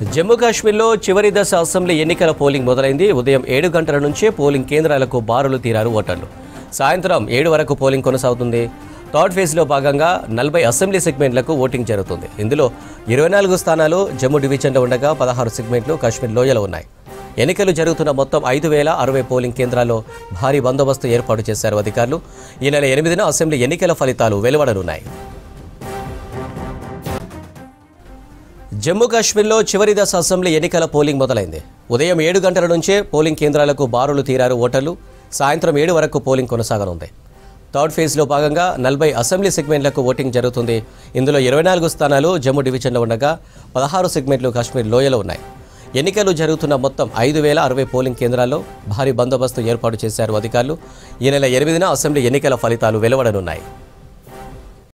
జమ్మూ కాశ్మీర్లో చివరి దశ అసెంబ్లీ ఎన్నికల పోలింగ్ మొదలైంది ఉదయం ఏడు గంటల నుంచే పోలింగ్ కేంద్రాలకు బారులు తీరారు ఓటర్లు సాయంత్రం ఏడు వరకు పోలింగ్ కొనసాగుతుంది థర్డ్ ఫేజ్లో భాగంగా నలభై అసెంబ్లీ సెగ్మెంట్లకు ఓటింగ్ జరుగుతుంది ఇందులో ఇరవై నాలుగు స్థానాలు జమ్మూ డివిజన్లో ఉండగా పదహారు సెగ్మెంట్లు కాశ్మీర్ లోయలో ఉన్నాయి ఎన్నికలు జరుగుతున్న మొత్తం ఐదు వేల అరవై పోలింగ్ కేంద్రాల్లో భారీ బందోబస్తు ఏర్పాటు చేశారు అధికారులు ఈ నెల ఎనిమిదిన అసెంబ్లీ ఎన్నికల ఫలితాలు వెలువడనున్నాయి జమ్మూ కాశ్మీర్లో చివరి దశ అసెంబ్లీ ఎన్నికల పోలింగ్ మొదలైంది ఉదయం ఏడు గంటల నుంచే పోలింగ్ కేంద్రాలకు బారులు తీరారు ఓటర్లు సాయంత్రం ఏడు వరకు పోలింగ్ కొనసాగనుంది థర్డ్ ఫేజ్లో భాగంగా నలభై అసెంబ్లీ సెగ్మెంట్లకు ఓటింగ్ జరుగుతుంది ఇందులో ఇరవై నాలుగు స్థానాలు జమ్మూ డివిజన్లో ఉండగా పదహారు సెగ్మెంట్లు కాశ్మీర్ లోయలో ఉన్నాయి ఎన్నికలు జరుగుతున్న మొత్తం ఐదు వేల అరవై పోలింగ్ కేంద్రాల్లో భారీ బందోబస్తు ఏర్పాటు చేశారు అధికారులు ఈ నెల ఎనిమిదిన అసెంబ్లీ ఎన్నికల ఫలితాలు వెలువడనున్నాయి